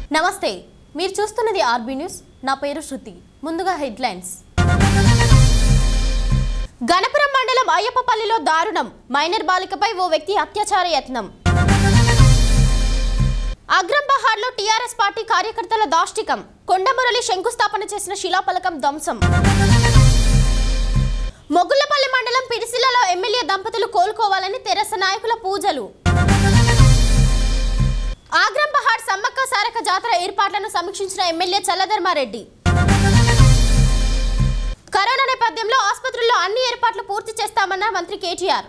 నమస్తే మీరు చూస్తున్నది ఆర్బీ న్యూస్ నా పేరు శృతి ముందుగా హెడ్లైన్స్ గణపురం మండలం అయ్యప్పపల్లిలో దారుణం మైనర్ బాలికపై ఓ వ్యక్తి అత్యాచార యత్నం అగ్రం పహాడ్లో టీఆర్ఎస్ పార్టీ కార్యకర్తల దాష్టికం కొండమురళి శంకుస్థాపన చేసిన శిలాఫలకం ధ్వంసం మొగుళ్లపల్లి మండలం పిడిసిలలో ఎమ్మెల్యే దంపతులు కోలుకోవాలని తెరస నాయకుల పూజలు ఆగ్రం పహాడ్ సమ్మక్క సారక జాతర ఏర్పాట్లను సమీక్షించిన ఎమ్మెల్యే చల్లధర్మారెడ్డి కరోనా నేపథ్యంలో ఆసుపత్రుల్లో అన్ని ఏర్పాట్లు పూర్తి చేస్తామన్న మంత్రి కేటీఆర్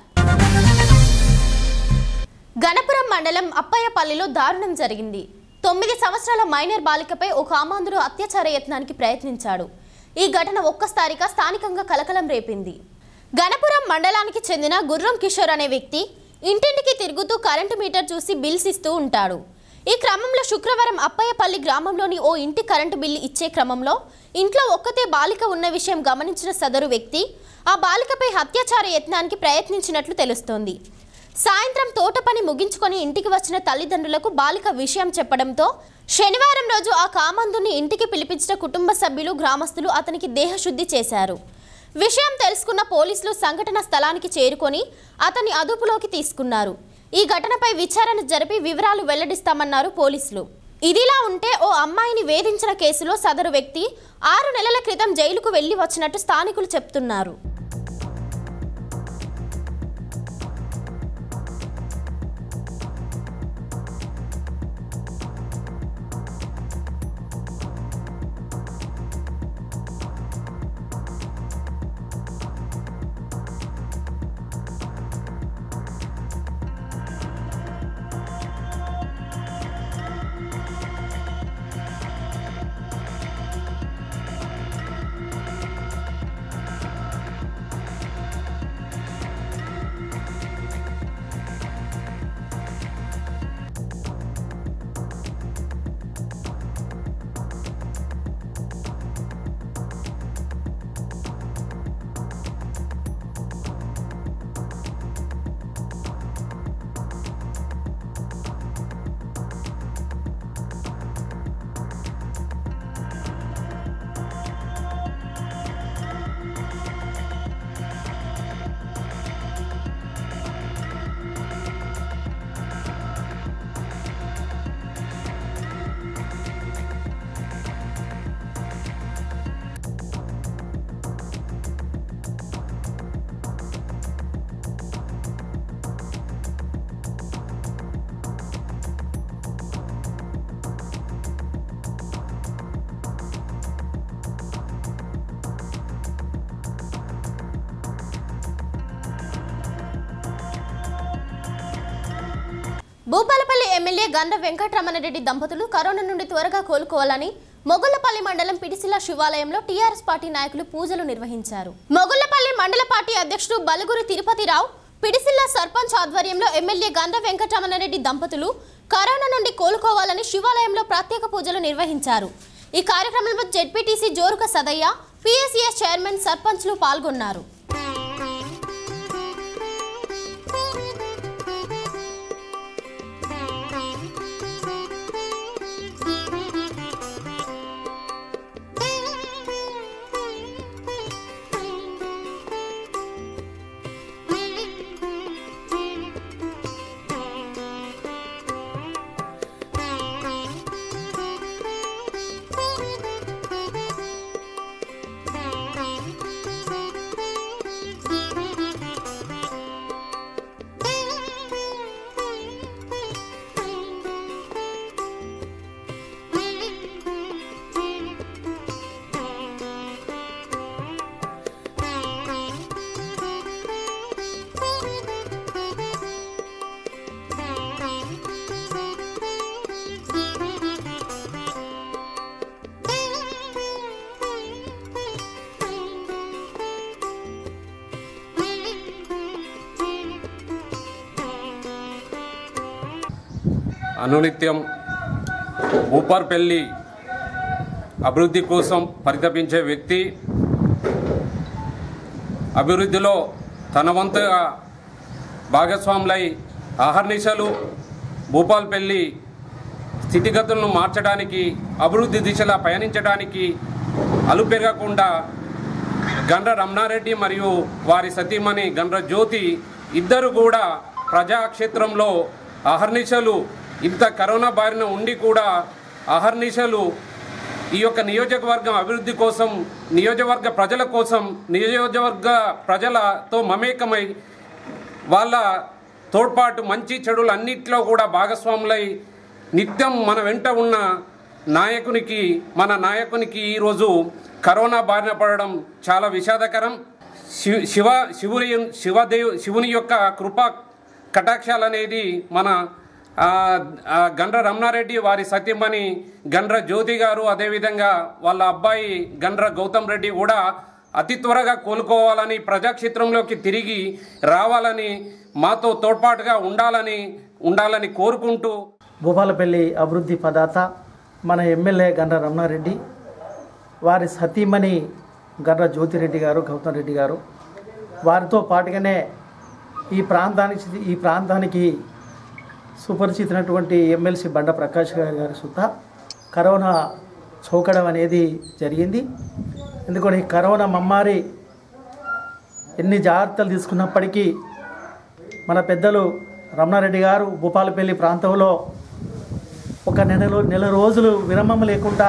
గణపురం మండలం అప్పయ్యపల్లిలో దారుణం జరిగింది తొమ్మిది సంవత్సరాల మైనర్ బాలికపై ఒక అమాంధుడు అత్యాచార యత్నానికి ప్రయత్నించాడు ఈ ఘటన ఒక్కసారిగా స్థానికంగా కలకలం రేపింది గణపురం మండలానికి చెందిన గుర్రం కిషోర్ అనే వ్యక్తి ఇంటింటికి తిరుగుతూ కరెంటు మీటర్ చూసి బిల్స్ ఇస్తూ ఉంటాడు ఈ క్రమంలో శుక్రవారం అప్పయ్యపల్లి గ్రామంలోని ఓ ఇంటి కరెంటు బిల్లు ఇచ్చే క్రమంలో ఇంట్లో ఒక్కతే బాలిక ఉన్న విషయం గమనించిన సదరు వ్యక్తి ఆ బాలికపై అత్యాచార యత్నానికి ప్రయత్నించినట్లు తెలుస్తోంది సాయంత్రం తోట పని ముగించుకొని ఇంటికి వచ్చిన తల్లిదండ్రులకు బాలిక విషయం చెప్పడంతో శనివారం రోజు ఆ కామందుని ఇంటికి పిలిపించిన కుటుంబ సభ్యులు గ్రామస్తులు అతనికి దేహశుద్ధి చేశారు విషయం తెలుసుకున్న పోలీసులు సంఘటన స్థలానికి చేరుకొని అతన్ని అదుపులోకి తీసుకున్నారు ఈ ఘటనపై విచారణ జరిపి వివరాలు వెల్లడిస్తామన్నారు పోలీసులు ఇదిలా ఉంటే ఓ అమ్మాయిని వేధించిన కేసులో సదరు వ్యక్తి ఆరు నెలల క్రితం జైలుకు వెళ్లి వచ్చినట్టు స్థానికులు చెప్తున్నారు భూపాలపల్లి ఎమ్మెల్యే గండ్ర వెంకటరమణరెడ్డి దంపతులు కరోనా నుండి త్వరగా కోలుకోవాలని మొగుళ్లపల్లి మండలం పిడిసిల శివాలయంలో టీఆర్ఎస్ పార్టీ నాయకులు పూజలు నిర్వహించారు మొగుళ్లపల్లి మండల పార్టీ అధ్యక్షుడు బలుగురు తిరుపతిరావు పిడిసిల్ల సర్పంచ్ ఆధ్వర్యంలో ఎమ్మెల్యే గండ్ర వెంకటరమణరెడ్డి దంపతులు కరోనా నుండి కోలుకోవాలని శివాలయంలో ప్రత్యేక పూజలు నిర్వహించారు ఈ కార్యక్రమంలో ZPTC Joruka Sadayya PSCS chairman సర్పంచ్లు పాల్గొన్నారు అనునిత్యం ఊపర్పల్లి అభివృద్ధి కోసం పరితపించే వ్యక్తి అభివృద్ధిలో తన వంతుగా భాగస్వాములై అహర్నిశలు భూపాల్పల్లి స్థితిగతులను మార్చడానికి అభివృద్ధి దిశలా పయనించడానికి అలుపెరగకుండా గండ్ర రమణారెడ్డి మరియు వారి సతీమణి గండ్ర జ్యోతి ఇద్దరు కూడా ప్రజాక్షేత్రంలో అహర్నిశలు ఇంత కరోనా బారిన ఉండి కూడా అహర్నిశలు ఈ యొక్క నియోజకవర్గం అభివృద్ధి కోసం నియోజకవర్గ ప్రజల కోసం నియోజకవర్గ ప్రజలతో మమేకమై వాళ్ళ తోడ్పాటు మంచి చెడులు అన్నిట్లో కూడా భాగస్వాములై నిత్యం మన వెంట ఉన్న నాయకునికి మన నాయకునికి ఈరోజు కరోనా బారిన పడడం చాలా విషాదకరం శివ శివ శివుని శివదేవ్ శివుని యొక్క కృపా కటాక్షాలు అనేది మన ఆ, ఆ, గండ్ర రమణారెడ్డి వారి సత్యమణి గండ్ర జ్యోతి గారు అదేవిధంగా వాళ్ళ అబ్బాయి గండ్ర గౌతమ్ రెడ్డి కూడా అతి త్వరగా కోలుకోవాలని ప్రజాక్షేత్రంలోకి తిరిగి రావాలని మాతో తోడ్పాటుగా ఉండాలని ఉండాలని కోరుకుంటూ భూపాలపల్లి అభివృద్ధి పదాత మన ఎమ్మెల్యే గండ్ర రమణారెడ్డి వారి సతీమణి గండ్ర జ్యోతిరెడ్డి గారు గౌతమ్ రెడ్డి గారు వారితో పాటుగానే ఈ ప్రాంతానికి ఈ ప్రాంతానికి సుపరిచితమైనటువంటి ఎమ్మెల్సీ బండ ప్రకాష్ గారి గారి సుత కరోనా సోకడం అనేది జరిగింది ఎందుకంటే ఈ కరోనా మమ్మారి ఎన్ని జాగ్రత్తలు తీసుకున్నప్పటికీ మన పెద్దలు రమణారెడ్డి గారు భూపాలపల్లి ప్రాంతంలో ఒక నెల నెల రోజులు విరామం లేకుండా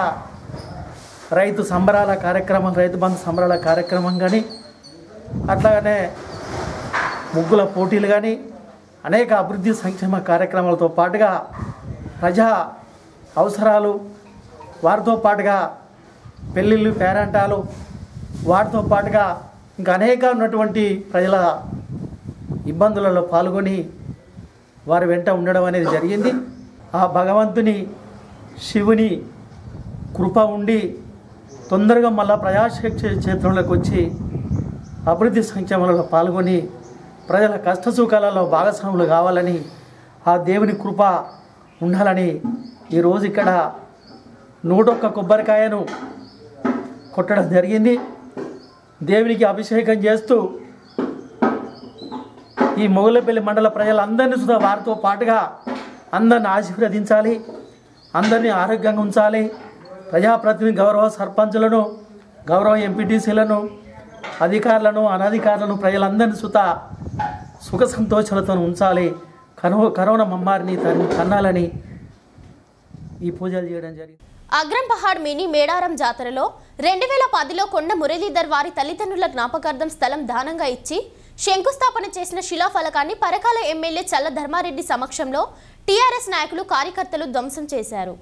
రైతు సంబరాల కార్యక్రమం రైతు బంధు సంబరాల కార్యక్రమం కానీ అట్లాగనే ముగ్గుల పోటీలు కానీ అనేక అభివృద్ధి సంక్షేమ కార్యక్రమాలతో పాటుగా ప్రజా అవసరాలు వారితో పాటుగా పెళ్ళిళ్ళు పేరంటాలు వాటితో పాటుగా ఇంకా అనేక ఉన్నటువంటి ప్రజల ఇబ్బందులలో పాల్గొని వారి వెంట ఉండడం అనేది జరిగింది ఆ భగవంతుని శివుని కృప ఉండి తొందరగా మళ్ళా ప్రజాక్షేత్ర క్షేత్రంలోకి వచ్చి అభివృద్ధి సంక్షేమంలో పాల్గొని ప్రజల కష్ట సుఖాలలో భాగస్వాములు కావాలని ఆ దేవుని కృప ఉండాలని ఈరోజు ఇక్కడ నూటొక్క కొబ్బరికాయను కొట్టడం జరిగింది దేవునికి అభిషేకం చేస్తూ ఈ మొగలపల్లి మండల ప్రజలందరినీ సుధా వారితో పాటుగా అందరిని ఆశీర్వదించాలి అందరినీ ఆరోగ్యంగా ఉంచాలి ప్రజాప్రతినిధి గౌరవ సర్పంచులను గౌరవ ఎంపీటీసీలను అధికారులను అనధికారులను ప్రజలందరినీ సుత సుఖ సంతోషాలతో ఉంచాలి కరో కరోనా మమ్మారిని తన్ తన్నాలని ఈ పూజలు చేయడం జరిగింది అగ్రం పహాడ్ మినీ మేడారం జాతరలో రెండు వేల పదిలో కొండ మురళీధర్ వారి తల్లిదండ్రుల జ్ఞాపకార్థం స్థలం దానంగా ఇచ్చి శంకుస్థాపన చేసిన శిలాఫలకాన్ని పరకాల ఎమ్మెల్యే చల్ల ధర్మారెడ్డి సమక్షంలో టీఆర్ఎస్ నాయకులు కార్యకర్తలు ధ్వంసం చేశారు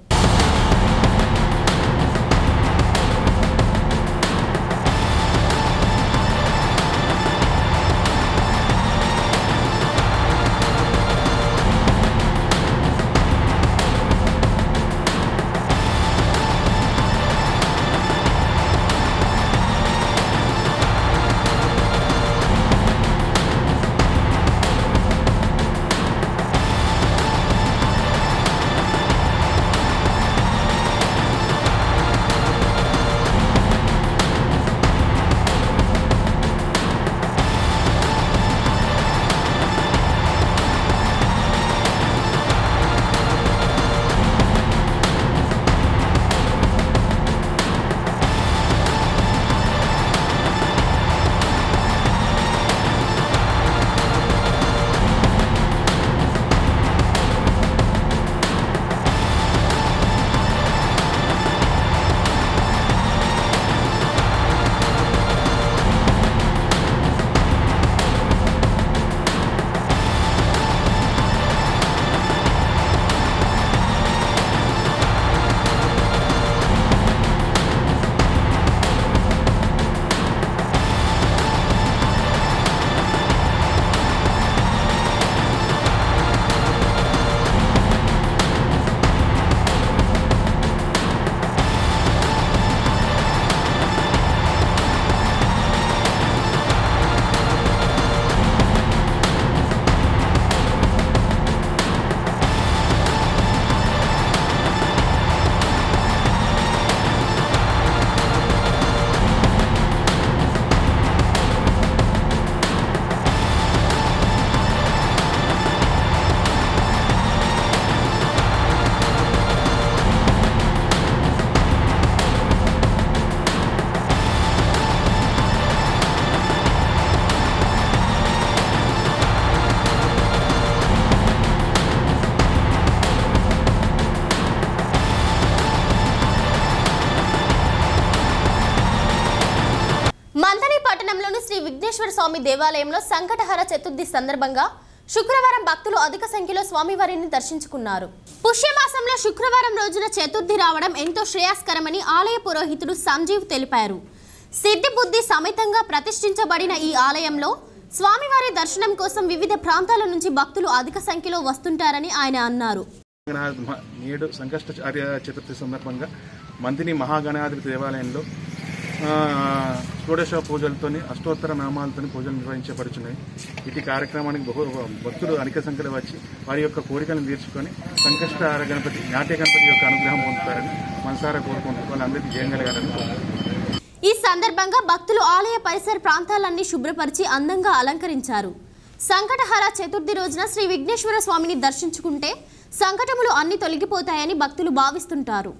విఘ్నేశ్వర స్వామి దేవాలయంలో సంకటహర చతుర్థి సందర్భంగా శుక్రవారం భక్తులు అధిక సంఖ్యలో స్వామివారిని దర్శించుకున్నారు పుష్యమాసంలో శుక్రవారం రోజున చతుర్థి రావడం ఎంతో శ్రేయస్కరమని ఆలయ పురోహితుడు సంజీవ్ తెలిపారు సిద్ధి బుద్ధి సమేతంగా ప్రతిష్ఠించబడిన ఈ ఆలయంలో స్వామివారి దర్శనం కోసం వివిధ ప్రాంతాల నుంచి భక్తులు అధిక సంఖ్యలో వస్తుంటారని ఆయన అన్నారు గణాధి మ- నేడు సంకష్టార్య చతుర్థి సందర్భంగా మంతిని మహాగణాధిపతి దేవాలయంలో ఆ, షోడశ పూజలతోని అష్టోత్తర నామాలతోని పూజలు నిర్వహించబడుచున్నాయి ఇటు కార్యక్రమానికి బహు భక్తులు అధిక సంఖ్యలో వచ్చి వారి యొక్క కోరికలను తీర్చుకొని సంకష్టార గణపతి నాట్య గణపతి యొక్క అనుగ్రహం పొందుతారని మనసారా కోరుకుంటూ వాళ్ళందరికీ జయగలగాలని కోరుకుంటున్నాను ఈ సందర్భంగా భక్తులు ఆలయ పరిసర ప్రాంతాలన్నీ శుభ్రపరిచి అందంగా అలంకరించారు సంకటహర చతుర్థి రోజున శ్రీ విఘ్నేశ్వర స్వామిని దర్శించుకుంటే సంకటములు అన్ని తొలగిపోతాయని భక్తులు భావిస్తుంటారు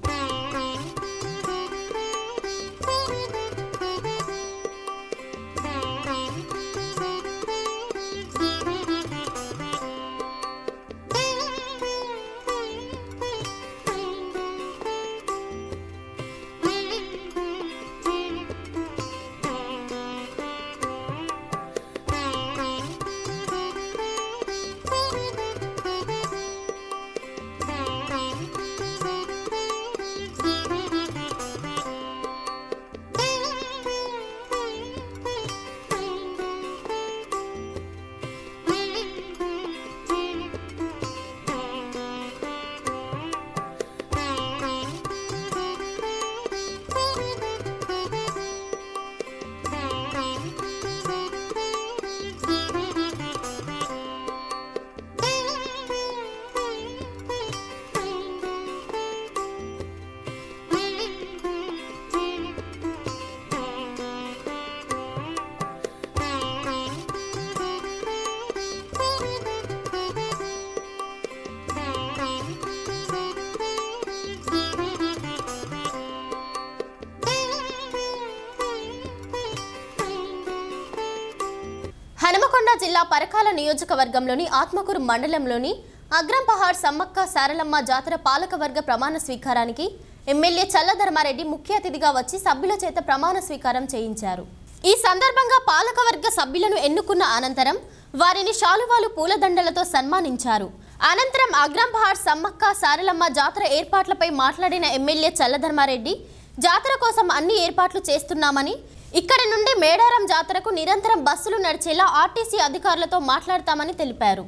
హనుమకొండ జిల్లా పరకాల నియోజకవర్గంలోని ఆత్మకూరు మండలంలోని అగ్రం పహాడ్ సమ్మక్క సారలమ్మ జాతర పాలకవర్గ ప్రమాణ స్వీకారానికి ఎమ్మెల్యే చల్లధర్మారెడ్డి ముఖ్య అతిథిగా వచ్చి సభ్యుల చేత ప్రమాణ స్వీకారం చేయించారు ఈ సందర్భంగా పాలకవర్గ సభ్యులను ఎన్నుకున్న అనంతరం వారిని శాలువాలు పూలదండలతో సన్మానించారు అనంతరం అగ్రం పహాడ్ సమ్మక్క సారలమ్మ జాతర ఏర్పాట్లపై మాట్లాడిన ఎమ్మెల్యే చల్లధర్మారెడ్డి జాతర కోసం అన్ని ఏర్పాట్లు చేస్తున్నామని ఇక్కడి నుండి మేడారం జాతరకు నిరంతరం బస్సులు నడిచేలా ఆర్టీసీ అధికారులతో మాట్లాడతామని తెలిపారు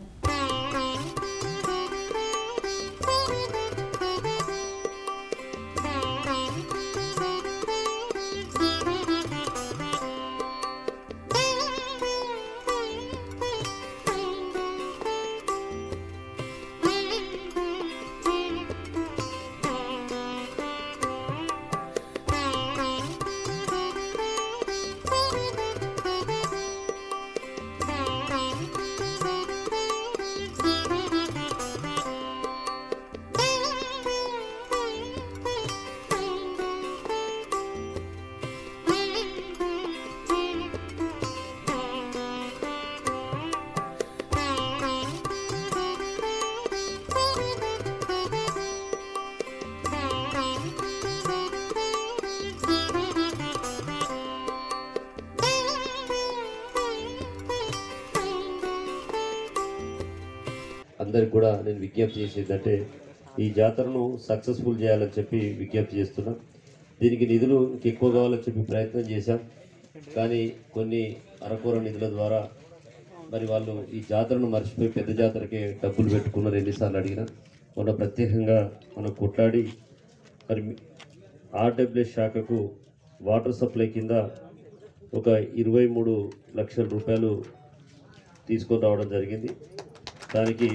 అందరికి కూడా నేను విజ్ఞప్తి చేసేదంటే ఈ జాతరను సక్సెస్ఫుల్ చేయాలని చెప్పి విజ్ఞప్తి చేస్తున్నాం దీనికి నిధులు ఇంక ఎక్కువ కావాలని చెప్పి ప్రయత్నం చేశాం కానీ కొన్ని అరకూర నిధుల ద్వారా మరి వాళ్ళు ఈ జాతరను మర్చిపోయి పెద్ద జాతరకే డబ్బులు పెట్టుకున్నారు ఎన్నిసార్లు అడిగినా మొన్న ప్రత్యేకంగా మనం కొట్లాడి మరి ఆర్డబ్ల్యూఎస్ శాఖకు వాటర్ సప్లై కింద ఒక ఇరవై మూడు లక్షల రూపాయలు తీసుకొని రావడం జరిగింది దానికి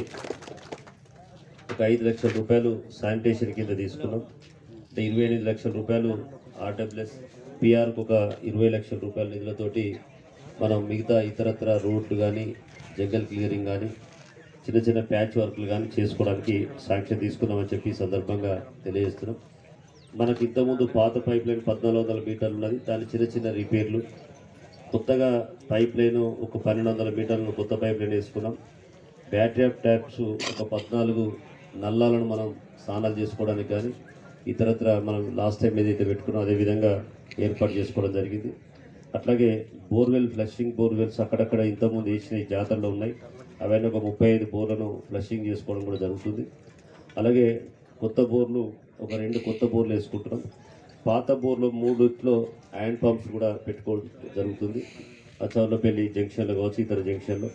ఒక ఐదు లక్షల రూపాయలు శానిటేషన్ కింద తీసుకున్నాం అంటే ఇరవై ఎనిమిది లక్షల రూపాయలు ఆర్డబ్ల్యూఎస్ పిఆర్కి ఒక ఇరవై లక్షల రూపాయల నిధులతోటి మనం మిగతా ఇతరత్ర రోడ్లు కానీ జంగల్ క్లియరింగ్ కానీ చిన్న చిన్న ప్యాచ్ వర్క్లు కానీ చేసుకోవడానికి శాంక్షన్ తీసుకున్నామని చెప్పి ఈ సందర్భంగా తెలియజేస్తున్నాం మనకి ఇంతకుముందు పాత పైప్ లైన్ పద్నాలుగు వందల మీటర్లు ఉన్నది దాని చిన్న చిన్న రిపేర్లు కొత్తగా పైప్ లైన్ ఒక పన్నెండు వందల మీటర్లను కొత్త పైప్ లైన్ వేసుకున్నాం బ్యాటరీ ఆఫ్ ట్యాప్స్ ఒక పద్నాలుగు నల్లాలను మనం స్నానాలు చేసుకోవడానికి కానీ ఇతరత్ర మనం లాస్ట్ టైం ఏదైతే పెట్టుకున్నాం అదే విధంగా ఏర్పాటు చేసుకోవడం జరిగింది అట్లాగే బోర్వెల్ ఫ్లషింగ్ బోర్వెల్స్ అక్కడక్కడ ఇంతకుముందు వేసిన ఈ జాతరలో ఉన్నాయి అవన్నీ ఒక ముప్పై ఐదు బోర్లను ఫ్లషింగ్ చేసుకోవడం కూడా జరుగుతుంది అలాగే కొత్త బోర్లు ఒక రెండు కొత్త బోర్లు వేసుకుంటున్నాం పాత బోర్లు మూడిట్లో హ్యాండ్ పంప్స్ కూడా పెట్టుకోవడం జరుగుతుంది అచ్చవల్లపల్లి జంక్షన్లో కావచ్చు ఇతర జంక్షన్లో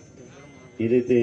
ఏదైతే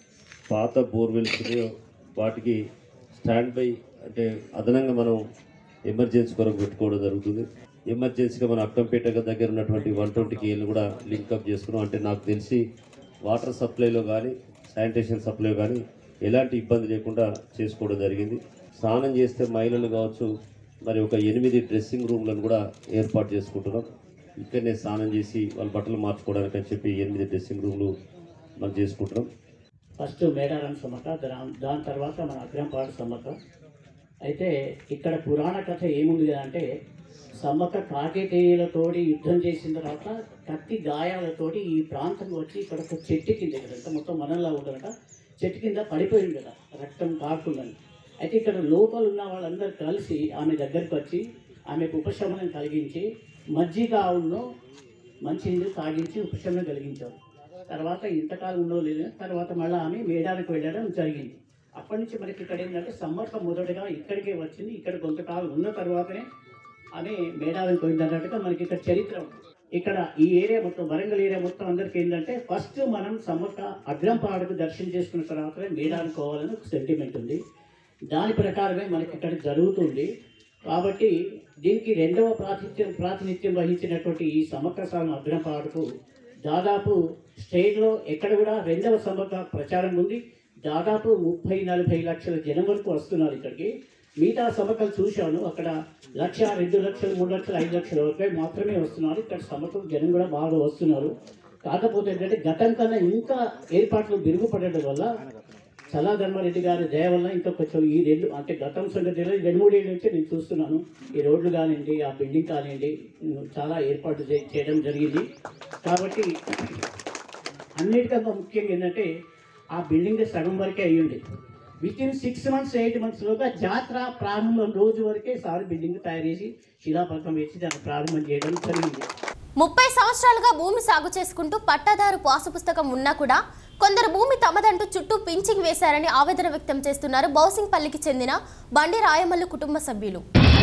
పాత బోర్వెల్స్ ఉన్నాయో వాటికి స్టాండ్ బై అంటే అదనంగా మనం ఎమర్జెన్సీ కొరకు పెట్టుకోవడం జరుగుతుంది ఎమర్జెన్సీగా మన అక్కంపేట దగ్గర ఉన్నటువంటి వన్ ట్వంటీ కేలు కూడా లింకప్ చేసుకున్నాం అంటే నాకు తెలిసి వాటర్ సప్లైలో కానీ శానిటేషన్ సప్లైలో కానీ ఎలాంటి ఇబ్బంది లేకుండా చేసుకోవడం జరిగింది స్నానం చేస్తే మహిళలు కావచ్చు మరి ఒక ఎనిమిది డ్రెస్సింగ్ రూమ్లను కూడా ఏర్పాటు చేసుకుంటున్నాం ఇక్కడనే స్నానం చేసి వాళ్ళ బట్టలు మార్చుకోవడానికి అని చెప్పి ఎనిమిది డ్రెస్సింగ్ రూమ్లు మనం చేసుకుంటున్నాం ఫస్ట్ మేడారం సమ్మక్క దాని దాని తర్వాత మన అగ్రంపాడు సమ్మక్క అయితే ఇక్కడ పురాణ కథ ఏముంది అంటే సమ్మక్క కాకేతీయులతోటి యుద్ధం చేసిన తర్వాత కత్తి గాయాలతోటి ఈ ప్రాంతం వచ్చి ఇక్కడ ఒక చెట్టు కింద ఇక్కడ మొత్తం మనల్లా ఉండదట చెట్టు కింద పడిపోయింది కదా రక్తం కాకుందని అయితే ఇక్కడ లోపల ఉన్న వాళ్ళందరూ కలిసి ఆమె దగ్గరికి వచ్చి ఆమెకు ఉపశమనం కలిగించి మజ్జిగ ఆవులను మంచి నీళ్ళు తాగించి ఉపశమనం కలిగించారు తర్వాత ఇంతకాలం ఉండో లేదు తర్వాత మళ్ళీ ఆమె మేడానికి వెళ్ళడం జరిగింది అప్పటి నుంచి మనకి ఇక్కడ ఏంటంటే సమ్మక్క మొదటగా ఇక్కడికే వచ్చింది ఇక్కడ కొంతకాలం ఉన్న తర్వాతనే ఆమె మేడారం పోయింది అన్నట్టుగా మనకి ఇక్కడ చరిత్ర ఉంది ఇక్కడ ఈ ఏరియా మొత్తం వరంగల్ ఏరియా మొత్తం అందరికీ ఏంటంటే ఫస్ట్ మనం సమ్మక్క అగ్రంపాడుకు దర్శనం చేసుకున్న తర్వాతనే మేడారం పోవాలని ఒక సెంటిమెంట్ ఉంది దాని ప్రకారమే మనకి ఇక్కడ జరుగుతుంది కాబట్టి దీనికి రెండవ ప్రాతినిధ్యం ప్రాతినిధ్యం వహించినటువంటి ఈ సమగ్ర సాగం అగ్రపాడుకు దాదాపు స్టేట్లో ఎక్కడ కూడా రెండవ సమగ్ర ప్రచారం ఉంది దాదాపు ముప్పై నలభై లక్షల జనం వరకు వస్తున్నారు ఇక్కడికి మిగతా సమకలు చూశాను అక్కడ లక్ష రెండు లక్షలు మూడు లక్షలు ఐదు లక్షల వరకు మాత్రమే వస్తున్నారు ఇక్కడ సమకలు జనం కూడా బాగా వస్తున్నారు కాకపోతే ఏంటంటే గతం కన్నా ఇంకా ఏర్పాట్లు మెరుగుపడడం వల్ల చలా ధర్మారెడ్డి గారి దయ వల్ల ఇంకా కొంచెం ఈ రెండు అంటే గతం సంగతి తెలియదు, రెండు మూడు ఏళ్ళ నుంచి నేను చూస్తున్నాను ఈ రోడ్లు కానివ్వండి ఆ బిల్డింగ్ కానివ్వండి ఉమ్, చాలా ఏర్పాటు చే- చేయడం జరిగింది కాబట్టి అన్నిటికన్నా ముఖ్యంగా ఏంటంటే ఆ బిల్డింగ్ సగం వరకే అయ్యింది within six months eight మంత్స్లోగా జాతర ప్రారంభం రోజు వరకే సార్ బిల్డింగ్ తయారు చేసి శిలాపథకం వేసి దాన్ని ప్రారంభం చేయడం జరిగింది ముప్పై సంవత్సరాలుగా భూమి సాగు చేసుకుంటూ పట్టాదారు పాసు పుస్తకం ఉన్నా కూడా కొందరు భూమి తమదంటూ చుట్టూ పించింగ్ వేశారని ఆవేదన వ్యక్తం చేస్తున్నారు బౌసింగ్పల్లికి చెందిన బండి రాయమల్లు కుటుంబ సభ్యులు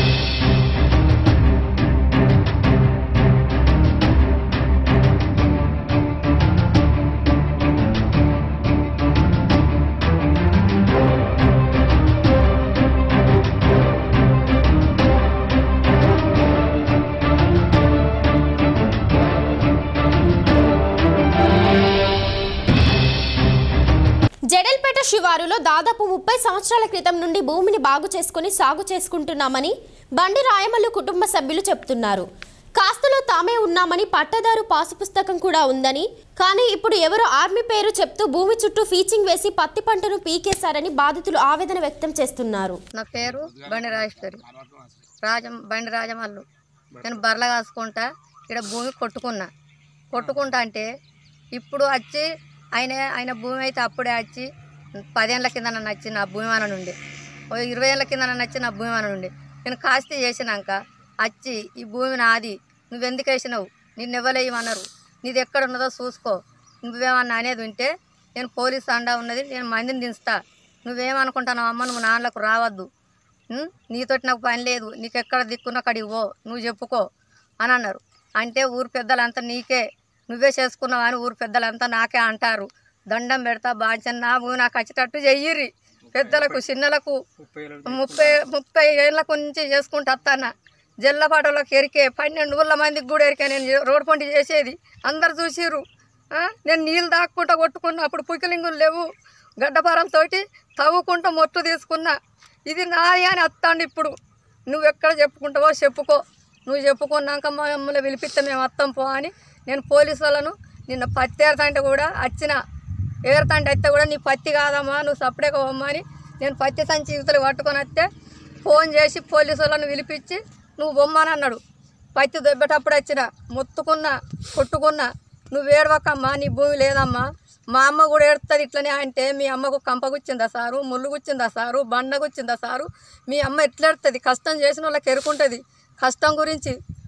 జడల్పేట శివారులో దాదాపు ముప్పై సంవత్సరాల క్రితం నుండి భూమిని బాగు చేసుకుని సాగు చేసుకుంటున్నామని బండి రాయమల్లు కుటుంబ సభ్యులు చెప్తున్నారు కాస్తులో తామే ఉన్నామని పట్టదారు పాసు పుస్తకం కూడా ఉందని కానీ ఇప్పుడు ఎవరో ఆర్మీ పేరు చెప్తూ భూమి చుట్టూ ఫీచింగ్ వేసి పత్తి పంటను పీకేశారని బాధితులు ఆవేదన వ్యక్తం చేస్తున్నారు నా పేరు బండి రాజేశ్వరి రాజం బండి రాజమల్లు నేను బర్రెలు కాసుకుంటా ఇక్కడ భూమి కొట్టుకున్నా కొట్టుకుంటా అంటే ఇప్పుడు వచ్చి ఆయన ఆయన భూమి అయితే అప్పుడే వచ్చి పదేళ్ళ కింద నన్ను వచ్చి నా భూమి మన నుండి ఓ ఇరవై ఏళ్ళ కింద నన్ను వచ్చి నా భూమి మన నుండి నేను కాస్త చేసినాక వచ్చి ఈ భూమి నాది నువ్వెందుకు వేసినావు నిన్ను ఇవ్వలేమన్నారు నీది ఎక్కడ ఉన్నదో చూసుకో నువ్వేమన్నా అనేది ఉంటే నేను పోలీసు అండా ఉన్నది నేను మందిని దించుతా నువ్వేమనుకుంటున్నావు అమ్మ నువ్వు నాన్నలకు రావద్దు ఉం? నీతోటి నాకు పని లేదు నీకు ఎక్కడ దిక్కున్న అక్కడికి పో నువ్వు చెప్పుకో అని అన్నారు అంటే ఊరు పెద్దలంతా నీకే నువ్వే చేసుకున్నావు అని ఊరు పెద్దలంతా నాకే అంటారు దండం పెడతా బాధ్యత నా భూమి నాకు వచ్చేటట్టు చెయ్యిర్రి పెద్దలకు చిన్నలకు ముప్పై ముప్పై ఏళ్ళకు నుంచి చేసుకుంటూ వస్తాను జల్లపాటలోకి ఎరికే పన్నెండు ఊళ్ళ మందికి కూడా ఎరికే నేను చే- రోడ్డు పంట చేసేది అందరు చూసిర్రు ఆ? నేను నీళ్ళు దాక్కుంటా కొట్టుకున్నా అప్పుడు పుకిలింగులు లేవు గడ్డపారలతోటి తవ్వుకుంటా మొట్టు తీసుకున్నా ఇది నాది అని వస్తాండి ఇప్పుడు నువ్వు ఎక్కడ చెప్పుకుంటావో చెప్పుకో నువ్వు చెప్పుకున్నాక మా మమ్మల్ని పిలిపిస్తే మేము వస్తాం పో అని నేను పోలీసు వాళ్ళను నిన్న పత్తి ఏరుతంటే కూడా వచ్చిన ఏరుతంటే అయితే కూడా నీ పత్తి కాదమ్మా నువ్వు సపరేట్గా పోమ్మని నేను పత్తి సంచి ఇవతలు పట్టుకొని వస్తే ఫోన్ చేసి పోలీసు వాళ్ళని పిలిపించి నువ్వు బొమ్మని అన్నాడు పత్తి దొబ్బేటప్పుడు వచ్చిన మొత్తుకున్నా కొట్టుకున్నా నువ్వు ఏడవకమ్మా నీ భూమి లేదమ్మా మా అమ్మ కూడా ఏడుతుంది ఇట్లనే అంటే మీ అమ్మకు కంప గుచ్చిందా సారు ముళ్ళు గుచ్చిందా సారు బండ గుచ్చిందా సారు మీ అమ్మ ఎట్లా ఏడుతుంది కష్టం చేసిన వాళ్ళకి ఎరుకుంటుంది కష్టం గురించి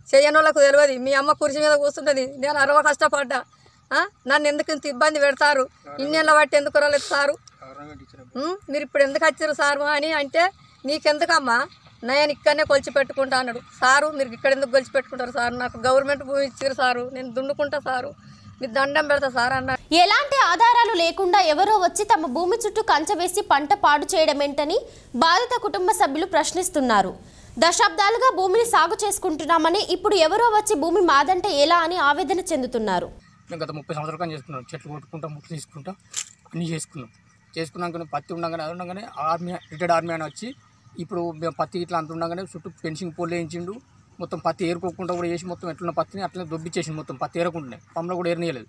చేయని వాళ్ళకు తెలియదు మీ అమ్మ కుర్చీ మీద కూర్చుంటుంది నేను అరవ కష్టపడ్డా ఆ? నన్ను ఎందుకు ఇంత ఇబ్బంది పెడతారు ఇన్నేళ్ళ బట్టి ఎందుకు రాలేదు సారు ఉం? మీరు ఇప్పుడు ఎందుకు వచ్చారు సారు అని అంటే నీకెందుకమ్మా నేను ఇక్కడనే కొలిచి పెట్టుకుంటా అన్నాడు సారు మీరు ఇక్కడ ఎందుకు కొలిచి పెట్టుకుంటారు సార్ నాకు గవర్నమెంట్ భూమి ఇచ్చారు సారు నేను దున్నుకుంటా సారు మీరు దండం పెడతా సార్ అన్న ఎలాంటి ఆధారాలు లేకుండా ఎవరో వచ్చి తమ భూమి చుట్టూ కంచె వేసి పంట పాడు చేయడమేంటని బాధిత కుటుంబ సభ్యులు ప్రశ్నిస్తున్నారు దశాబ్దాలుగా భూమిని సాగు చేసుకుంటున్నామని ఇప్పుడు ఎవరో వచ్చి భూమి మాదంటే ఎలా అని ఆవేదన చెందుతున్నారు మేము గత ముప్పై సంవత్సరాల కానీ చేసుకున్నాం చెట్లు కొట్టుకుంటాం ముట్లు తీసుకుంటాం అన్నీ చేసుకున్నాం చేసుకున్నాక పత్తి ఉండగానే అది ఉండగానే ఆర్మీ రిటైర్డ్ ఆర్మీ అని వచ్చి ఇప్పుడు మేము పత్తి ఇట్లా అంత ఉండగానే చుట్టూ ఫెన్సింగ్ పోల్ వేయించిండు మొత్తం పత్తి ఏరుకోకుండా కూడా చేసి మొత్తం ఎట్లున్న పత్తిని అట్లా దొబ్బిచ్చేసిండు మొత్తం పత్తి ఏరకుండానే పంలో కూడా ఏరనీయలేదు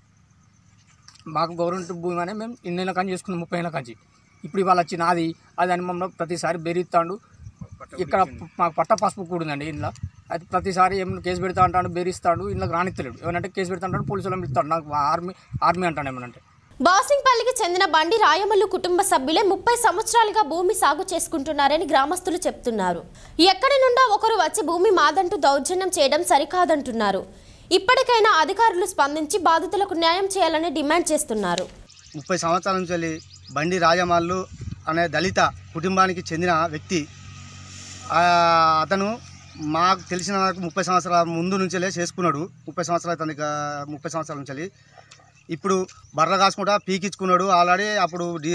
మాకు గవర్నమెంట్ భూమి అనే మేము ఇన్నేళ్ళ కానీ చేసుకున్నాం ముప్పై ఏళ్ళ కాంచి ఇప్పుడు ఇవాళ వచ్చి నాది అది అని మమ్మల్ని ప్రతిసారి బెదిరిస్తాడు ఇక్కడ మాకు పట్ట పసుపు కూడా ఉందండి ఇంట్లో అయితే ప్రతిసారి ఏమైనా కేసు పెడతా అంటాడు బెదిరిస్తాడు ఇంట్లోకి రానిత్తలేడు ఏమంటే కేసు పెడతా అంటాడు పోలీసు వాళ్ళని ఇస్తాడు నాకు ఆర్మీ ఆర్మీ అంటాను ఏమనంటే బాసింగ్పల్లికి చెందిన బండి రాయమల్లు కుటుంబ సభ్యులే ముప్పై సంవత్సరాలుగా భూమి సాగు చేసుకుంటున్నారని గ్రామస్తులు చెప్తున్నారు ఎక్కడి నుండో ఒకరు వచ్చి భూమి మాదంటూ దౌర్జన్యం చేయడం సరికాదంటున్నారు ఇప్పటికైనా అధికారులు స్పందించి బాధితులకు న్యాయం చేయాలని డిమాండ్ చేస్తున్నారు ముప్పై సంవత్సరాల నుంచి వెళ్ళి బండి రాజమాళ్ళు అనే దళిత కుటుంబానికి చెందిన వ్యక్తి ఆ, అతను మాకు తెలిసిన వరకు ముప్పై సంవత్సరాల ముందు నుంచెలే చేసుకున్నాడు ముప్పై సంవత్సరాల తనకి ముప్పై సంవత్సరాల నుంచి వెళ్ళి. ఇప్పుడు బర్ర కాసుకుంటా పీకించుకున్నాడు ఆల్రెడీ అప్పుడు డి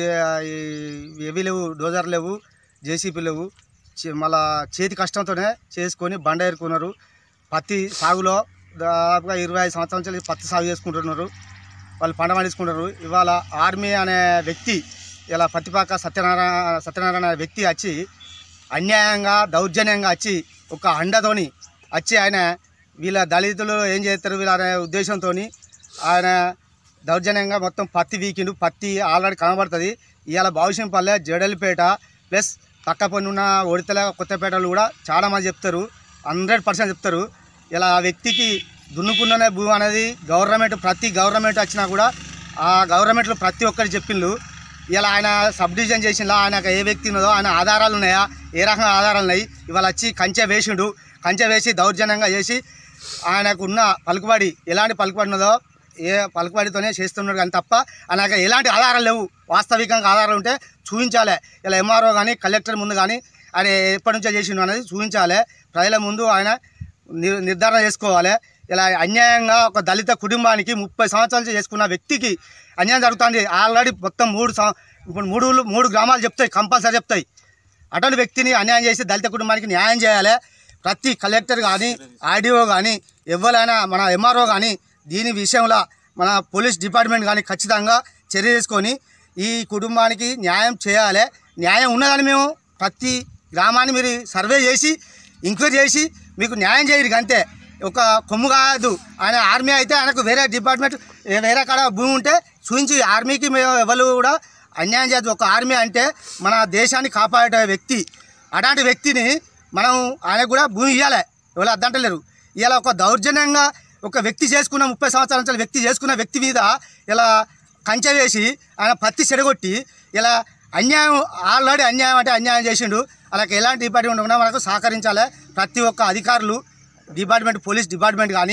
ఎవి లేవు డోజర్ లేవు జేసీపీ లేవు చే- మళ్ళా చేతి కష్టంతోనే చేసుకొని బండ ఏరుకున్నారు పత్తి సాగులో దాదాపుగా ఇరవై ఐదు సంవత్సరాల నుంచి పత్తి సాగు చేసుకుంటున్నారు వాళ్ళు పంట పండించుకుంటారు ఇవాళ ఆర్మీ అనే వ్యక్తి ఇలా పత్తిపాక సత్యనారాయణ సత్యనారాయణ అనే వ్యక్తి వచ్చి అన్యాయంగా దౌర్జన్యంగా వచ్చి ఒక అండతోని వచ్చి ఆయన వీళ్ళ దళితులు ఏం చేస్తారు వీళ్ళ అనే ఉద్దేశంతో ఆయన దౌర్జన్యంగా మొత్తం పత్తి వీకిండు పత్తి ఆల్రెడీ కనబడుతుంది ఇవాళ బావుషంపల్లె జడలిపేట ప్లస్ పక్క పన్నున్న ఒడితల కొత్తపేటలు కూడా చాలామంది చెప్తారు హండ్రెడ్ పర్సెంట్ చెప్తారు ఇలా ఆ వ్యక్తికి దున్నుకున్ననే భూమి అనేది గవర్నమెంట్ ప్రతి గవర్నమెంట్ వచ్చినా కూడా ఆ గవర్నమెంట్లో ప్రతి ఒక్కరు చెప్పిండ్రు ఇలా ఆయన సబ్ డివిజన్ చేసిన ఆయన ఏ వ్యక్తి ఉన్నదో ఆయన ఆధారాలు ఉన్నాయా ఏ రకంగా ఆధారాలు ఉన్నాయి ఇవాళ వచ్చి కంచె వేసిండు కంచె వేసి దౌర్జన్యంగా చేసి ఆయనకు ఉన్న పలుకుబడి ఎలాంటి పలుకుబడి ఉన్నదో ఏ పలుకుబడితోనే చేస్తున్నాడు కానీ తప్ప ఆయనకు ఎలాంటి ఆధారాలు లేవు వాస్తవికంగా ఆధారాలు ఉంటే చూపించాలి ఇలా ఎంఆర్ఓ కానీ కలెక్టర్ ముందు కానీ ఆయన ఎప్పటి నుంచో చేసిండు అనేది చూపించాలి ప్రజల ముందు ఆయన నిర్- నిర్ధారణ చేసుకోవాలి ఇలా అన్యాయంగా ఒక దళిత కుటుంబానికి ముప్పై సంవత్సరాల నుంచి చేసుకున్న వ్యక్తికి అన్యాయం జరుగుతుంది ఆల్రెడీ మొత్తం మూడు సం- ఇప్పుడు మూడు ఊళ్ళు- మూడు గ్రామాలు చెప్తాయి కంపల్సరీ చెప్తాయి అటువంటి వ్యక్తిని అన్యాయం చేసి దళిత కుటుంబానికి న్యాయం చేయాలి ప్రతి కలెక్టర్ కానీ ఆర్డీఓ కానీ ఎవరైనా మన ఎంఆర్ఓ కానీ దీని విషయంలో మన పోలీస్ డిపార్ట్మెంట్ కానీ ఖచ్చితంగా చర్య తీసుకొని ఈ కుటుంబానికి న్యాయం చేయాలి న్యాయం ఉన్నదని మేము ప్రతి గ్రామాన్ని మీరు సర్వే చేసి ఎంక్వైరీ చేసి మీకు న్యాయం చేయరు అంతే ఒక కొమ్ము కాదు ఆయన ఆర్మీ అయితే ఆయనకు వేరే డిపార్ట్మెంట్ ఏ- వేరే కాడ భూమి ఉంటే చూపించి ఆర్మీకి మేము ఎవరు కూడా అన్యాయం చేయదు ఒక ఆర్మీ అంటే మన దేశాన్ని కాపాడే వ్యక్తి అలాంటి వ్యక్తిని మనం ఆయనకు కూడా భూమి ఇవ్వాలి ఎవరు అద్దంటలేరు ఇలా ఒక దౌర్జన్యంగా ఒక వ్యక్తి చేసుకున్న ముప్పై సంవత్సరాల నుంచి వ్యక్తి చేసుకున్న వ్యక్తి మీద ఇలా కంచె వేసి ఆయన పత్తి చెడగొట్టి ఇలా అన్యాయం ఆల్రెడీ అన్యాయం అంటే అన్యాయం చేసిండు అలాగే ఎలాంటి డిపార్ట్మెంట్ ఉన్నా మనకు సహకరించాలి ప్రతి ఒక్క అధికారులు డిపార్ట్మెంట్ పోలీస్ డిపార్ట్మెంట్ కానీ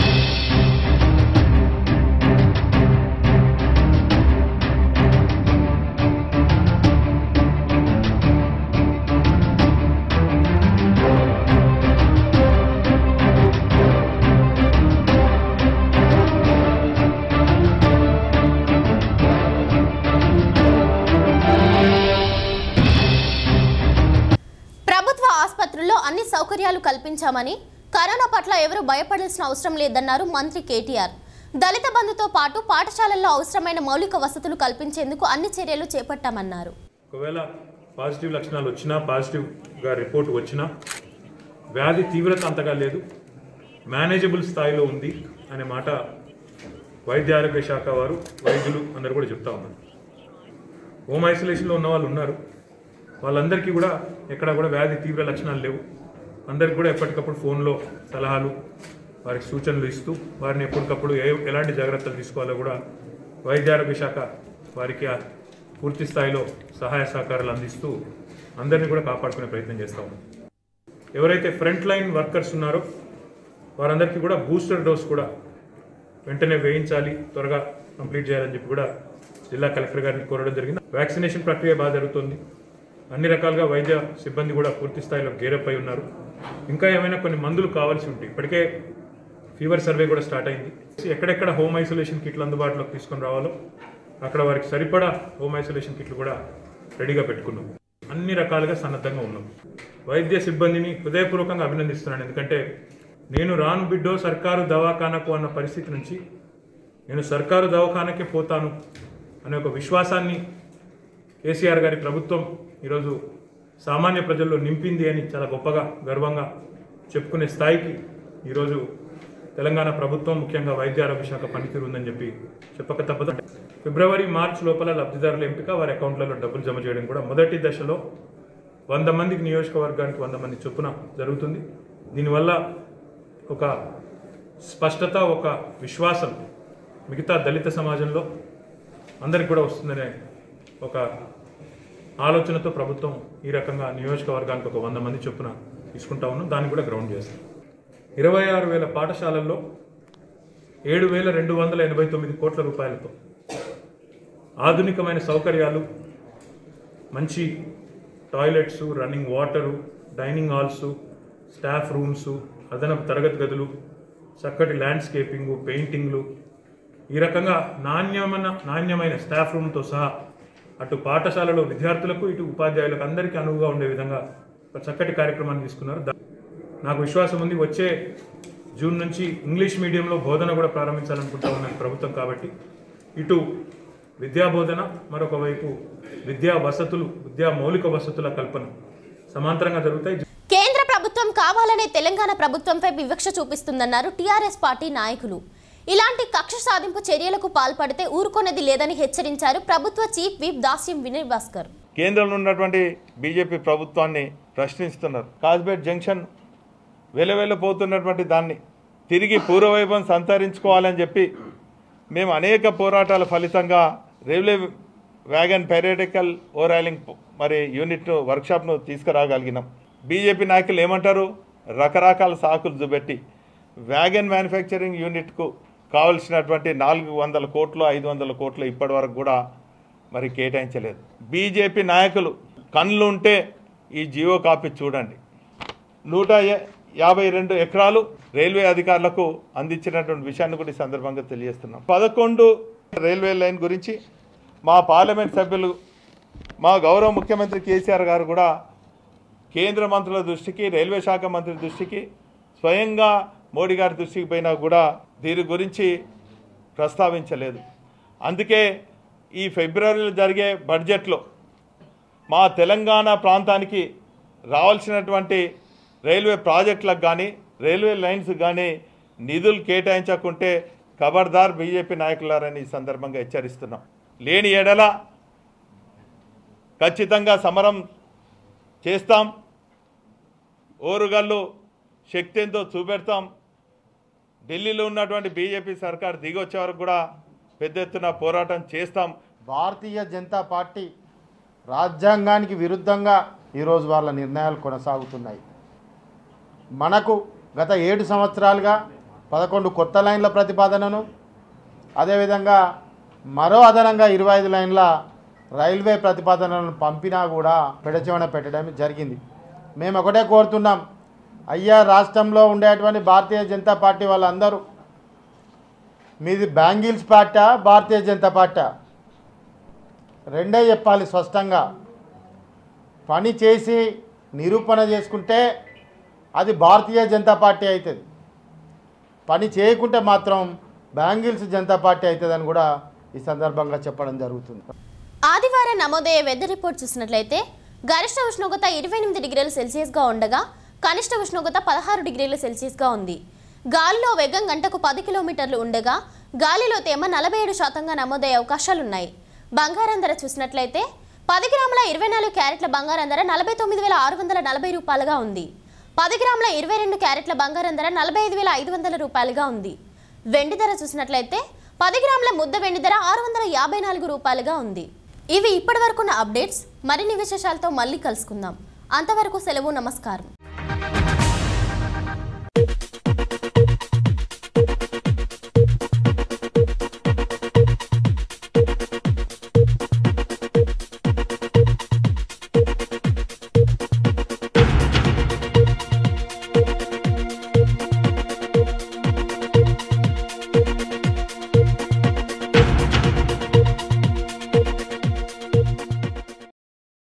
ప్రభుత్వ ఆసుపత్రుల్లో అన్ని సౌకర్యాలు కల్పించామని కరోనా పట్ల ఎవరూ భయపడాల్సిన అవసరం లేదన్నారు మంత్రి కేటీఆర్ దళిత బంధుతో పాటు పాఠశాలల్లో అవసరమైన మౌలిక వసతులు కల్పించేందుకు అన్ని చర్యలు చేపట్టామన్నారు ఒకవేళ పాజిటివ్ లక్షణాలు వచ్చినా పాజిటివ్గా రిపోర్ట్ వచ్చినా వ్యాధి తీవ్రత అంతగా లేదు మేనేజబుల్ స్థాయిలో ఉంది అనే మాట వైద్య ఆరోగ్య శాఖ వారు వైద్యులు అందరూ కూడా చెప్తా ఉన్నారు హోమ్ ఐసోలేషన్లో ఉన్న వాళ్ళు ఉన్నారు వాళ్ళందరికీ కూడా ఎక్కడ కూడా వ్యాధి తీవ్ర లక్షణాలు లేవు అందరికి కూడా ఎప్పటికప్పుడు ఫోన్లో సలహాలు వారికి సూచనలు ఇస్తూ వారిని ఎప్పటికప్పుడు ఏ ఎలాంటి జాగ్రత్తలు తీసుకోవాలో కూడా వైద్య ఆరోగ్య శాఖ వారికి ఆ పూర్తి స్థాయిలో సహాయ సహకారాలు అందిస్తూ అందరినీ కూడా కాపాడుకునే ప్రయత్నం చేస్తా ఉన్నాం ఎవరైతే ఫ్రంట్ లైన్ వర్కర్స్ ఉన్నారో వారందరికీ కూడా బూస్టర్ డోస్ కూడా వెంటనే వేయించాలి త్వరగా కంప్లీట్ చేయాలని చెప్పి కూడా జిల్లా కలెక్టర్ గారిని కోరడం జరిగింది వ్యాక్సినేషన్ ప్రక్రియ బాగా జరుగుతుంది అన్ని రకాలుగా వైద్య సిబ్బంది కూడా పూర్తి స్థాయిలో గేరప్ అయి ఉన్నారు ఇంకా ఏమైనా కొన్ని మందులు కావాల్సి ఉంటాయి ఇప్పటికే ఫీవర్ సర్వే కూడా స్టార్ట్ అయింది ఎక్కడెక్కడ హోమ్ ఐసోలేషన్ కిట్లు అందుబాటులోకి తీసుకొని రావాలో అక్కడ వారికి సరిపడా హోమ్ ఐసోలేషన్ కిట్లు కూడా రెడీగా పెట్టుకున్నాం అన్ని రకాలుగా సన్నద్ధంగా ఉన్నాం వైద్య సిబ్బందిని హృదయపూర్వకంగా అభినందిస్తున్నాను ఎందుకంటే నేను రాను బిడ్డో సర్కారు దవాఖానకు అన్న పరిస్థితి నుంచి నేను సర్కారు దవాఖానకే పోతాను అనే ఒక విశ్వాసాన్ని కేసీఆర్ గారి ప్రభుత్వం ఈరోజు సామాన్య ప్రజల్లో నింపింది అని చాలా గొప్పగా గర్వంగా చెప్పుకునే స్థాయికి ఈరోజు తెలంగాణ ప్రభుత్వం ముఖ్యంగా వైద్య ఆరోగ్య శాఖ పనితీరు ఉందని చెప్పి చెప్పక తప్పదు ఫిబ్రవరి మార్చ్ లోపల లబ్ధిదారుల ఎంపిక వారి అకౌంట్లలో డబ్బులు జమ చేయడం కూడా మొదటి దశలో వంద మందికి నియోజకవర్గానికి వంద మంది చొప్పున జరుగుతుంది దీనివల్ల ఒక స్పష్టత ఒక విశ్వాసం మిగతా దళిత సమాజంలో అందరికి కూడా వస్తుందనే ఒక ఆలోచనతో ప్రభుత్వం ఈ రకంగా నియోజకవర్గానికి ఒక వంద మంది చొప్పున తీసుకుంటా ఉన్నాం దాన్ని కూడా గ్రౌండ్ చేస్తాం ఇరవై ఆరు వేల పాఠశాలల్లో ఏడు వేల రెండు వందల ఎనభై తొమ్మిది కోట్ల రూపాయలతో ఆధునికమైన సౌకర్యాలు మంచి toilets running water dining halls staff rooms అదనపు తరగతి గదులు చక్కటి ల్యాండ్స్కేపింగు పెయింటింగ్లు ఈ రకంగా నాణ్యమైన నాణ్యమైన స్టాఫ్ రూమ్తో సహా అటు పాఠశాలలో విద్యార్థులకు ఇటు ఉపాధ్యాయులకు అందరికీ అనువుగా ఉండే విధంగా ఒక చక్కటి కార్యక్రమాన్ని తీసుకున్నారు దా- నాకు విశ్వాసం ఉంది వచ్చే జూన్ నుంచి ఇంగ్లీష్ మీడియంలో బోధన కూడా ప్రారంభించాలనుకుంటా ఉన్నది ప్రభుత్వం కాబట్టి ఇటు విద్యా బోధన మరొక వైపు విద్యా వసతులు విద్యా మౌలిక వసతుల కల్పన సమాంతరంగా జరుగుతాయి కేంద్ర ప్రభుత్వం కావాలనే తెలంగాణ ప్రభుత్వంపై వివక్ష చూపిస్తుందన్నారు టీఆర్ఎస్ పార్టీ నాయకులు ఇలాంటి కక్ష సాధింపు చర్యలకు పాల్పడితే ఊరుకొనేది లేదని హెచ్చరించారు ప్రభుత్వ చీఫ్ విప్ దాస్యం వినయ్ భాస్కర్ కేంద్రంలో ఉన్నటువంటి బీజేపీ ప్రభుత్వాన్ని ప్రశ్నిస్తున్నారు కాజ్పేట్ జంక్షన్ వెలవెలపోతున్నటువంటి దాన్ని తిరిగి పూర్వవైభవం సంతరించుకోవాలని చెప్పి మేము అనేక పోరాటాల ఫలితంగా రైల్వే వ్యాగన్ పైరేటికల్ ఓరాలింగ్ మరి యూనిట్ వర్క్షాప్ను తీసుకురాగలిగినాం బీజేపీ నాయకులు ఏమంటారు రకరకాల సాకులు చూపెట్టి వ్యాగన్ మ్యానుఫ్యాక్చరింగ్ యూనిట్కు కావలసినటువంటి నాలుగు వందల కోట్లు ఐదు వందల కోట్లు ఇప్పటి వరకు కూడా మరి కేటాయించలేదు బీజేపీ నాయకులు కళ్ళు ఉంటే ఈ జియో కాపీ చూడండి నూట యా- యాభై రెండు ఎకరాలు రైల్వే అధికారులకు అందించినటువంటి విషయాన్ని కూడా ఈ సందర్భంగా తెలియజేస్తున్నాం పదకొండు రైల్వే లైన్ గురించి మా పార్లమెంట్ సభ్యులు మా గౌరవ ముఖ్యమంత్రి కేసీఆర్ గారు కూడా కేంద్ర మంత్రుల దృష్టికి రైల్వే శాఖ మంత్రి దృష్టికి స్వయంగా మోడీ గారి దృష్టికి పోయినా కూడా దీని గురించి ప్రస్తావించలేదు అందుకే ఈ ఫిబ్రవరిలో జరిగే బడ్జెట్లో మా తెలంగాణ ప్రాంతానికి రావాల్సినటువంటి రైల్వే ప్రాజెక్టులకు కానీ రైల్వే లైన్స్ కానీ నిధులు కేటాయించకుంటే ఖబర్దార్ బీజేపీ నాయకులారని ఈ సందర్భంగా హెచ్చరిస్తున్నాం లేని ఎడల ఖచ్చితంగా సమరం చేస్తాం ఓరుగల్లు శక్తి ఎంతో చూపెడతాం ఢిల్లీలో ఉన్నటువంటి బీజేపీ సర్కార్ దిగొచ్చే వరకు కూడా పెద్ద ఎత్తున పోరాటం చేస్తాం భారతీయ జనతా పార్టీ రాజ్యాంగానికి విరుద్ధంగా ఈరోజు వాళ్ళ నిర్ణయాలు కొనసాగుతున్నాయి మనకు గత ఏడు సంవత్సరాలుగా పదకొండు కొత్త లైన్ల ప్రతిపాదనను అదేవిధంగా మరో అదనంగా ఇరవై ఐదు లైన్ల రైల్వే ప్రతిపాదనలను పంపినా కూడా పెడచెవన పెట్టడం జరిగింది మేము ఒకటే కోరుతున్నాం అయ్యా రాష్ట్రంలో ఉండేటువంటి భారతీయ జనతా పార్టీ వాళ్ళందరూ మీది బ్యాంగిల్స్ పార్టా భారతీయ జనతా పార్టీ రెండే చెప్పాలి స్పష్టంగా పని చేసి నిరూపణ చేసుకుంటే అది భారతీయ జనతా పార్టీ అవుతుంది పని చేయకుంటే మాత్రం బ్యాంగిల్స్ జనతా పార్టీ అవుతుందని కూడా ఈ సందర్భంగా చెప్పడం జరుగుతుంది ఆదివారం నమోదయ్యే వెదర్ రిపోర్ట్ చూసినట్లయితే గరిష్ట ఉష్ణోగ్రత ఇరవై ఎనిమిది డిగ్రీల సెల్సియస్గా ఉండగా కనిష్ట ఉష్ణోగ్రత పదహారు డిగ్రీల సెల్సియస్గా ఉంది గాలిలో వేగం గంటకు పది కిలోమీటర్లు ఉండగా గాలిలో తేమ నలభై ఏడు శాతంగా నమోదయ్యే అవకాశాలున్నాయి బంగారం ధర చూసినట్లయితే పది గ్రాముల ఇరవై నాలుగు క్యారెట్ల బంగారం ధర నలభై తొమ్మిది వేల ఆరు వందల నలభై రూపాయలుగా ఉంది పది గ్రాముల ఇరవై రెండు క్యారెట్ల బంగారం ధర నలభై ఐదు వేల ఐదు వందల రూపాయలుగా ఉంది వెండి ధర చూసినట్లయితే పది గ్రాముల ముద్ద వెండి ధర ఆరు వందల యాభై నాలుగు రూపాయలుగా ఉంది ఇవి ఇప్పటి వరకున్న అప్డేట్స్ మరిన్ని విశేషాలతో మళ్ళీ కలుసుకుందాం అంతవరకు సెలవు నమస్కారం